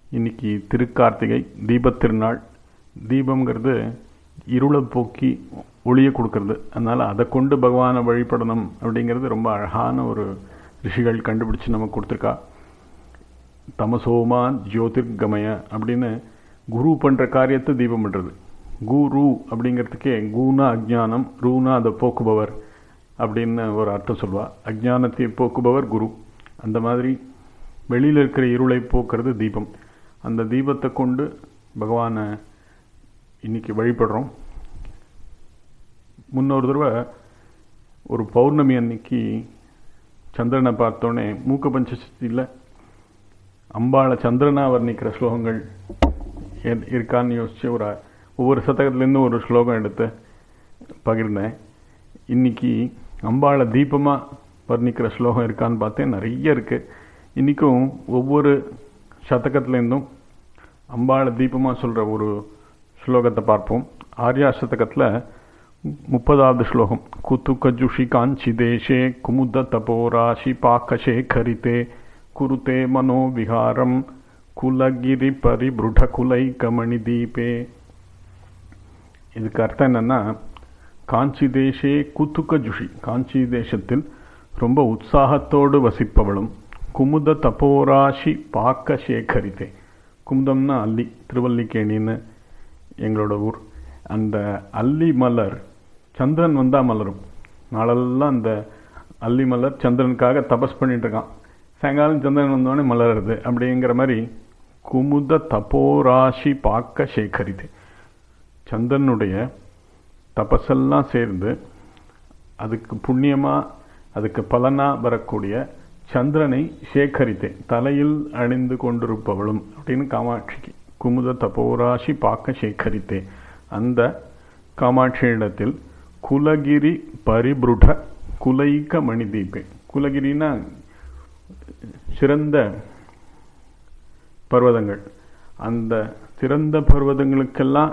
இன்னைக்கு திருக்கார்த்திகை தீபத் திருநாள் தீபம்ங்கிறது இருளை போக்கி ஒளியை கொடுக்கறது அதனால் அதை கொண்டு பகவானை வழிபடணும் அப்படிங்கிறது ரொம்ப அழகான ஒரு ரிஷிகள் கண்டுபிடிச்சு நமக்கு கொடுத்துருக்கா தமசோமா ஜோதிர்கமய அப்படின்னு குரு பண்ணுற காரியத்தை தீபம் பண்ணுறது குரு அப்படிங்கிறதுக்கே கூனா அஜ்ஞானம் ரூனா அதை போக்குபவர் அப்படின்னு ஒரு அர்த்தம் சொல்வா அஜ்ஞானத்தை போக்குபவர் குரு அந்த மாதிரி வெளியில் இருக்கிற இருளை போக்குறது தீபம் அந்த தீபத்தை கொண்டு பகவானை இன்னைக்கு வழிபடுறோம் முன்னொரு தடவை ஒரு பௌர்ணமி அன்னைக்கு சந்திரனை பார்த்தோன்னே மூக்க பஞ்சசக்தியில் அம்பாளை சந்திரனா வர்ணிக்கிற ஸ்லோகங்கள் எ- இருக்கான்னு யோசிச்சு ஒரு ஒவ்வொரு சதகத்துலேருந்து ஒரு ஸ்லோகம் எடுத்து பகிர்ந்தேன் இன்னைக்கு அம்பாளை தீபமாக வர்ணிக்கிற ஸ்லோகம் இருக்கான்னு பார்த்தேன் நிறைய இருக்கு இன்னைக்கும் ஒவ்வொரு சதகத்துலேருந்தும் அம்பாளை தீபமாக சொல்கிற ஒரு ஸ்லோகத்தை பார்ப்போம் ஆர்யா சதகத்தில் முப்பதாவது ஸ்லோகம் குத்துகஜுஷி காஞ்சி தேசே குமுத தபோராசி பாக்கசேகரித்தே குருதே மனோ விகாரம் குலகிரி பரிபுட குலை கமணி தீபே இதுக்கு அர்த்தம் என்னன்னா காஞ்சி தேசே குத்துக்க ஜுஷி காஞ்சி தேசத்தில் ரொம்ப உற்சாகத்தோடு வசிப்பவளும் குமுத தபோராசி பாக்க சேகரித்தே குமுதம்னா அல்லி திருவல்லிக்கேணின்னு எங்களோட ஊர் அந்த அல்லி மலர் சந்திரன் வந்தா மலரும் நாளெல்லாம் அந்த அல்லி மலர் சந்திரனுக்காக தபஸ் பண்ணிட்டு இருக்கான் சாயங்காலம் சந்திரன் வந்தோடனே மலருது அப்படிங்கிற மாதிரி குமுத தபோராசி பாக்க சேகரித்தே சந்திரனுடைய தபஸெல்லாம் சேர்ந்து அதுக்கு புண்ணியமா அதுக்கு பலனா வரக்கூடிய சந்திரனை சேகரித்தேன் தலையில் அணிந்து கொண்டிருப்பவளும் அப்படின்னு காமாட்சிக்கு குமுத தபோராசி பார்க்க சேகரித்தே அந்த காமாட்சியிடத்தில் குலகிரி பரிபுட குலைக்க மணி தீபே குலகிரினா சிறந்த பர்வதங்கள் அந்த சிறந்த பர்வதங்களுக்கெல்லாம்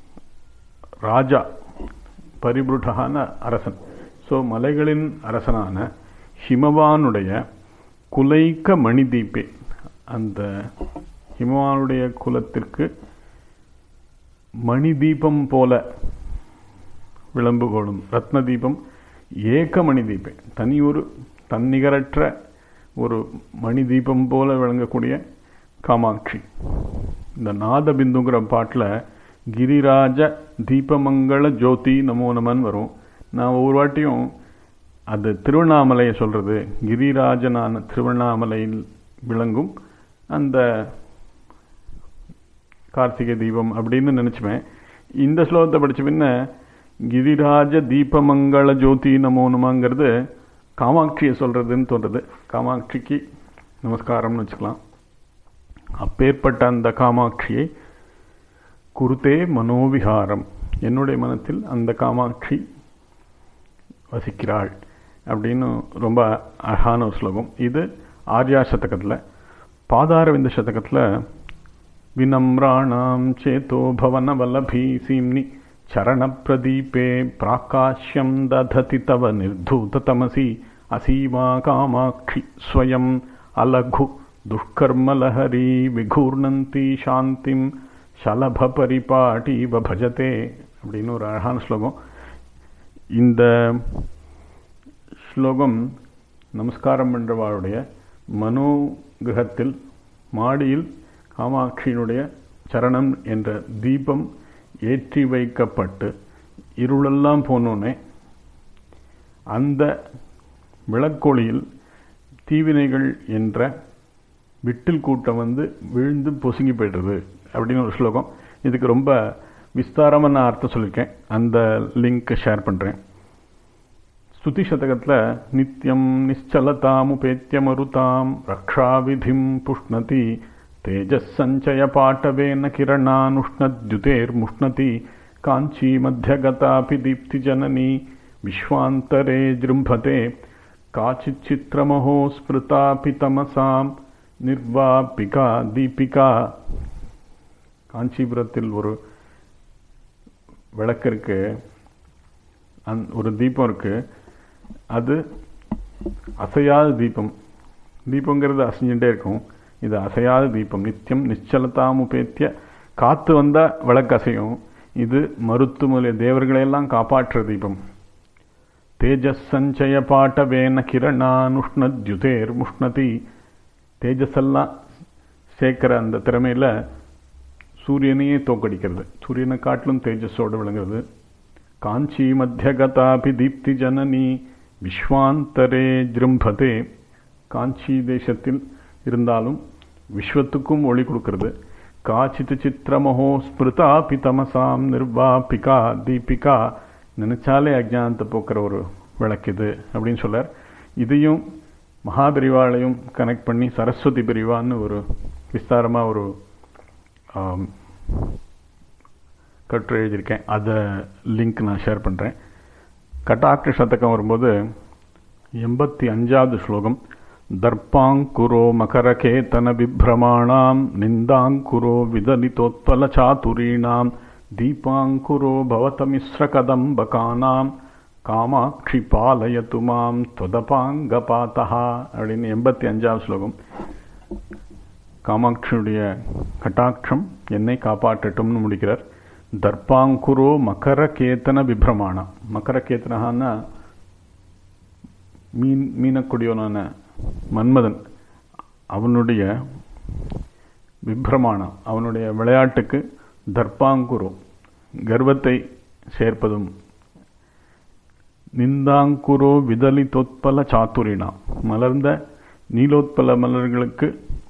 ராஜா பரிபுருடகான அரசன் ஸோ மலைகளின் அரசனான ஹிமவானுடைய குலைக்க மணி தீபே அந்த ஹிமவானுடைய குலத்திற்கு மணி தீபம் போல விளம்புகோளும் ரத்ன தீபம் ஏக மணி தீபே தனி ஒரு தன்னிகரற்ற ஒரு மணி தீபம் போல விளங்கக்கூடிய காமாட்சி இந்த நாதபிந்துங்கிற பாட்டில் கிரிராஜ தீபமங்கள ஜோதி நமோ நமன் வரும் நான் ஒவ்வொரு வாட்டியும் அது திருவண்ணாமலையை சொல்றது கிரிராஜனான திருவண்ணாமலையில் விளங்கும் அந்த கார்த்திகை தீபம் அப்படின்னு நினைச்சுவேன் இந்த ஸ்லோகத்தை படிச்ச பின்ன கிரிராஜ தீபமங்கள ஜோதி நமோ நமங்கிறது காமாட்சியை சொல்றதுன்னு தோன்றது காமாட்சிக்கு நமஸ்காரம்னு வச்சுக்கலாம் அப்பேற்பட்ட அந்த காமாட்சியை குருத்தே மனோவிகாரம் என்னுடைய மனத்தில் அந்த காமாட்சி வசிக்கிறாள் அப்படின்னு ரொம்ப அழகான ஒரு ஸ்லோகம் இது ஆர்யா சதகத்தில் பாதாரவிந்த சதகத்தில் வினம்ராணாம் சேதோ பவன வல்லபி சீம்னி சரணப்பிரதீபே பிராகாஷ்யம் தததி தவ நிர்தூத தமசி அசீமா காமாட்சி ஸ்வயம் அலகு துஷ்கர்மலஹரி விகூர்ணந்தி சாந்திம் சலப பரிபாட்டி பஜதே அப்படின்னு ஒரு அழகான ஸ்லோகம் இந்த ஸ்லோகம் நமஸ்காரம் பண்றவாளுடைய மனோகிரகத்தில் மாடியில் காமாட்சியினுடைய சரணம் என்ற தீபம் ஏற்றி வைக்கப்பட்டு இருளெல்லாம் போனோனே அந்த விளக்கொளியில் தீவினைகள் என்ற விட்டில் கூட்டம் வந்து விழுந்து பொசுங்கி போயிடுறது அப்படின்னு ஒரு ஸ்லோகம் இதுக்கு ரொம்ப விஸ்தாரமாக நான் அர்த்தம் சொல்லியிருக்கேன் அந்த லிங்க் ஷேர் பண்ணுறேன் ஸ்துதி சதகத்தில் நித்தியம் நிச்சலதாமுபேத்தியமருதாம் ரக்ஷாவிதிம் புஷ்ணதி தேஜசஞ்சய பாட்டவேன கிரணானுஷ்ணத்யுதேர்முஷ்ணதி காஞ்சி மத்தியகதாபி தீப்தி ஜனனி விஸ்வாந்தரே ஜிரும்பதே காச்சித் சித்திரமஹோ ஸ்மிருதாபி தமசாம் நிர்வாபிகா தீபிகா காஞ்சிபுரத்தில் ஒரு விளக்கு இருக்கு அந் ஒரு தீபம் இருக்கு அது அசையாத தீபம் தீபங்கிறது அசைஞ்சுட்டே இருக்கும் இது அசையாத தீபம் நித்தியம் நிச்சலதாமுபேத்திய காத்து வந்தா விளக்கு அசையும் இது மருத்து முதலிய தேவர்களையெல்லாம் காப்பாற்றுற தீபம் தேஜஸ் சஞ்சய பாட்டவேன கிரணானுஷ்ணத்யுதேர் முஷ்ணதி தேஜஸெல்லாம் சேர்க்கிற அந்த திறமையில சூரியனையே தோக்கடிக்கிறது சூரியனை காட்டிலும் தேஜஸோடு விளங்குறது காஞ்சி மத்தியகதாபி தீப்தி ஜனனி விஸ்வாந்தரே ஜிரும்பதே காஞ்சி தேசத்தில் இருந்தாலும் விஸ்வத்துக்கும் ஒளி கொடுக்கிறது காச்சித் சித்திரமஹோ ஸ்மிருதா பிதமசாம் நிர்வாபிகா தீபிகா நினைச்சாலே அஜானத்தை போக்குற ஒரு விளக்கு இது அப்படின்னு சொல்லார் இதையும் மகாபிரிவாளையும் கனெக்ட் பண்ணி சரஸ்வதி பிரிவான்னு ஒரு விஸ்தாரமாக ஒரு ஆம், கட்டுரை எழுதியிருக்கேன் அதை லிங்க் நான் ஷேர் பண்ணுறேன் கட்டாட்ச சதகம் வரும்போது எண்பத்தி அஞ்சாவது ஸ்லோகம் தர்ப்பாங்குரோ மகரகேதன விப்ரமாணாம் நிந்தாங்குரோ விதலிதோத்பல சாதுரீணாம் தீபாங்குரோ பவதமிஸ்ர கதம்பகானாம் காமாட்சி பாலயத்து மாம் தொதபாங்கபாத்தா அப்படின்னு எண்பத்தி அஞ்சாவது ஸ்லோகம் காமாட்சியுடைய கட்டாட்சம் என்னை காப்பாற்றட்டும்னு முடிக்கிறார் தர்ப்பாங்குரோ மகர கேத்தன விப்ரமாணம் மகர கேத்தனஹான்னா மீன் மீனக்கூடியவனான மன்மதன் அவனுடைய விப்ரமாணம் அவனுடைய விளையாட்டுக்கு தர்ப்பாங்குரு கர்வத்தை சேர்ப்பதும் நிந்தாங்குரோ விதலிதோத்பல சாத்துரினா மலர்ந்த நீலோத்பல மலர்களுக்கு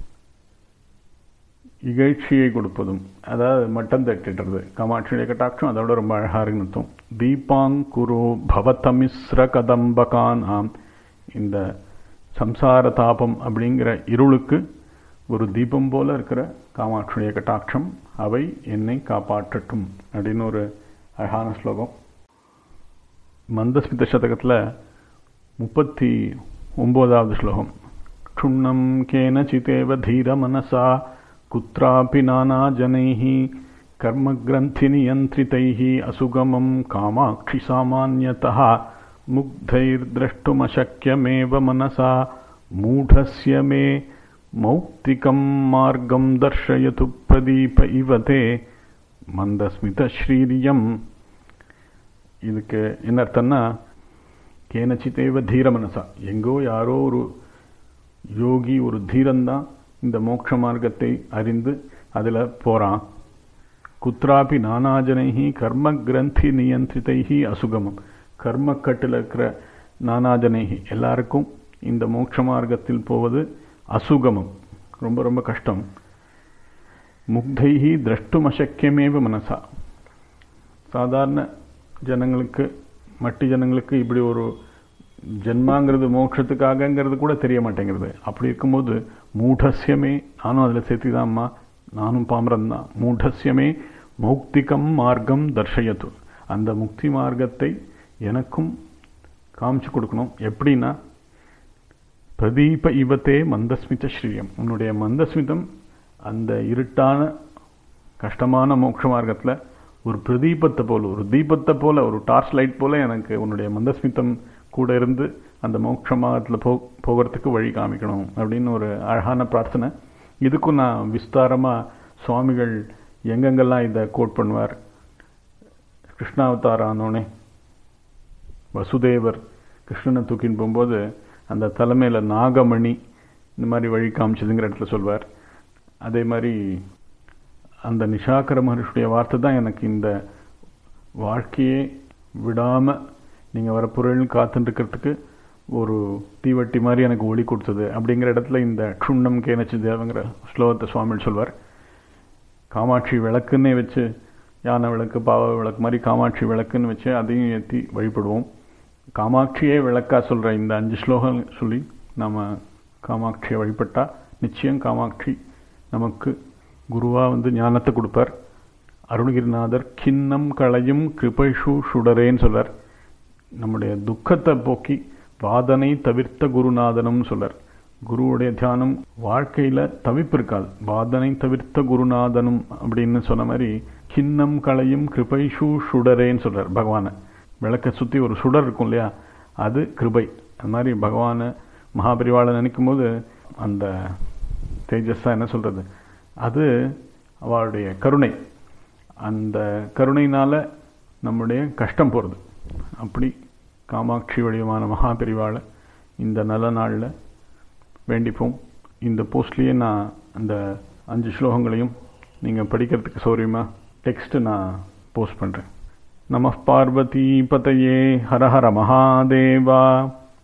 இகழ்ச்சியை கொடுப்பதும் அதாவது மட்டம் தட்டிடுறது காமாட்சியுடைய கட்டாட்சம் அதோட ரொம்ப அழகா இருக்குன்னு அர்த்தம் தீபாங்குரோ பவதமிஸ்ர கதம்பகான் ஆம் இந்த சம்சார தாபம் அப்படிங்கிற இருளுக்கு ஒரு தீபம் போல இருக்கிற காமாட்சியுடைய கட்டாட்சம் அவை என்னை காப்பாற்றட்டும் அப்படின்னு ஒரு அழகான ஸ்லோகம் மந்தஸ்மித சதகத்தில் முப்பத்தி ஒம்போதாவது ஸ்லோகம் க்ஷுண்ணம் கேனச்சிதேவ தீர மனசா குத்ராபி நானா ஜனைः कर्मग्रन्थिनियन्त्रितैः असुगमं कामाक्षि सामान्यतः मुग्धैर्द्रष्टुमशक्यमेव मनसा मूढस्य मे मौक्तिकं मार्गं दर्शयतु प्रदीप इव ते மந்தஸ்மிதஸ்ரீரியம் இதுக்கு என்ன அர்த்தம்னா கேனச்சித்தேவ தீர மனசா எங்கோ யாரோ ஒரு யோகி ஒரு தீரன்தான் இந்த மோட்ச மார்க்கத்தை அறிந்து அதில் போகிறான் குத்ராபி நானாஜனைஹி கர்ம கிரந்தி நியந்திரிதைஹி அசுகமம் கர்மக்கட்டில் இருக்கிற நானாஜனைஹி எல்லாருக்கும் இந்த மோட்ச மார்க்கத்தில் போவது அசுகமம் ரொம்ப ரொம்ப கஷ்டம் முக்தைஹி திரஷ்டும் அசக்கியமேவ மனசா சாதாரண ஜனங்களுக்கு மட்டி ஜனங்களுக்கு இப்படி ஒரு ஜென்மாங்கிறது மோட்சத்துக்காகங்கிறது கூட தெரிய மாட்டேங்கிறது அப்படி இருக்கும்போது மூடசியமே நானும் அதில் சேர்த்துதாம்மா நானும் பாமரன் தான் மூடசியமே மௌக்திகம் மார்க்கம் தர்ஷயத்து அந்த முக்தி மார்க்கத்தை எனக்கும் காமிச்சு கொடுக்கணும் எப்படின்னா பிரதீப இவத்தே மந்தஸ்மித ஸ்ரீயம் உன்னுடைய மந்தஸ்மிதம் அந்த இருட்டான கஷ்டமான மோட்ச மார்க்கத்தில் ஒரு பிரதீபத்தை போல ஒரு தீபத்தை போல ஒரு டார்ச் லைட் போல எனக்கு உன்னுடைய மந்தஸ்மிதம் கூட இருந்து அந்த மோட்ச மார்க்கத்தில் போ போகிறதுக்கு வழி காமிக்கணும் அப்படின்னு ஒரு அழகான பிரார்த்தனை இதுக்கும் நான் விஸ்தாரமாக சுவாமிகள் எங்கெங்கெல்லாம் இதை கோட் பண்ணுவார் கிருஷ்ணாவதாரம் ஆனோடனே வசுதேவர் கிருஷ்ணனை தூக்கின்னு போகும்போது அந்த தலைமையில் நாகமணி இந்த மாதிரி வழி காமிச்சதுங்கிற இடத்துல சொல்வார் அதே மாதிரி அந்த நிஷாகர மகர்ஷியுடைய வார்த்தை தான் எனக்கு இந்த வாழ்க்கையே விடாமல் நீங்கள் வர பொருள்னு காத்துட்டுருக்கிறதுக்கு ஒரு தீவட்டி மாதிரி எனக்கு ஒளி கொடுத்தது அப்படிங்கிற இடத்துல இந்த க்ஷுண்ணம் கேனச்சு தேவங்கிற ஸ்லோகத்தை சுவாமிகள் சொல்வார் காமாட்சி விளக்குன்னே வச்சு யானை விளக்கு பாவ விளக்கு மாதிரி காமாட்சி விளக்குன்னு வச்சு அதையும் ஏற்றி வழிபடுவோம் காமாட்சியே விளக்கா சொல்கிற இந்த அஞ்சு ஸ்லோகம் சொல்லி நம்ம காமாட்சியை வழிபட்டா நிச்சயம் காமாட்சி நமக்கு குருவாக வந்து ஞானத்தை கொடுப்பார் அருணகிரிநாதர் கிண்ணம் களையும் கிருபைஷு சுடரேன்னு சொல்றார் நம்முடைய துக்கத்தை போக்கி வாதனை தவிர்த்த குருநாதனும் சொல்றார் குருவுடைய தியானம் வாழ்க்கையில் தவிப்பு இருக்காது வாதனை தவிர்த்த குருநாதனும் அப்படின்னு சொன்ன மாதிரி கிண்ணம் களையும் கிருபைஷு சுடரேன்னு சொல்றார் பகவானை விளக்கை சுற்றி ஒரு சுடர் இருக்கும் இல்லையா அது கிருபை அது மாதிரி பகவானை மகாபரிவாளை நினைக்கும் போது அந்த தேஜஸாக என்ன சொல்கிறது அது அவளுடைய கருணை அந்த கருணையினால் நம்முடைய கஷ்டம் போகிறது அப்படி காமாட்சி வடிவமான மகாபிரிவாளை இந்த நல்ல நாளில் வேண்டிப்போம் இந்த போஸ்ட்லேயே நான் அந்த அஞ்சு ஸ்லோகங்களையும் நீங்கள் படிக்கிறதுக்கு சௌரியமாக டெக்ஸ்ட்டு நான் போஸ்ட் பண்ணுறேன் நம பார்வதி பதையே ஹர ஹர மகாதேவா